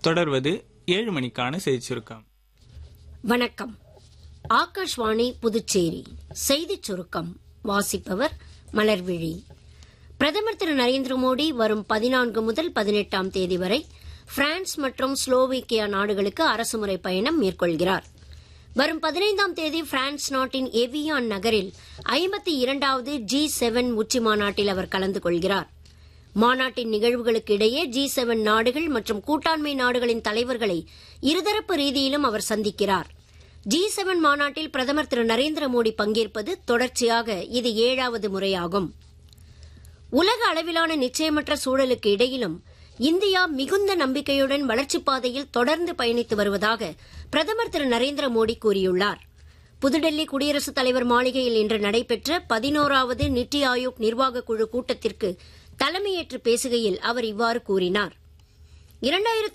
தொடர்வது ஏழு மணிக்கான செய்திச் சுருக்கம் வணக்கம் ஆகாஷ்வாணி புதுச்சேரி செய்திச் சுருக்கம் வாசிப்பவர் மலர்விழி பிரதமர் திரு நரேந்திர மோடி வரும் பதினான்கு முதல் பதினெட்டாம் தேதி வரை பிரான்ஸ் மற்றும் ஸ்லோவேக்கியா நாடுகளுக்கு அரசுமுறை பயணம் மேற்கொள்கிறார் வரும் பதினைந்தாம் தேதி பிரான்ஸ் நாட்டின் எவியான் நகரில் ஐம்பத்தி இரண்டாவது ஜி செவன் உச்சி மாநாட்டில் அவர் கலந்து கொள்கிறார் மாநாட்டின் நிகழ்வுகளுக்கு இடையே ஜி செவன் நாடுகள் மற்றும் கூட்டாண்மை நாடுகளின் தலைவர்களை இருதரப்பு ரீதியிலும் அவர் சந்திக்கிறார் ஜி செவன் மாநாட்டில் பிரதமர் திரு நரேந்திர மோடி பங்கேற்பது தொடர்ச்சியாக இது ஏழாவது முறையாகும் உலக அளவிலான நிச்சயமற்ற சூழலுக்கு இடையிலும் இந்தியா மிகுந்த நம்பிக்கையுடன் வளர்ச்சிப் பாதையில் தொடர்ந்து பயணித்து வருவதாக பிரதமர் திரு நரேந்திர மோடி கூறியுள்ளார் புதுடெல்லி குடியரசுத் தலைவர் மாளிகையில் இன்று நடைபெற்ற பதினோராவது நித்தி ஆயோக் நிர்வாகக் குழு கூட்டத்திற்கு தலைமையேற்று பேசுகையில் அவர் இவ்வாறு கூறினார் இரண்டாயிரத்தி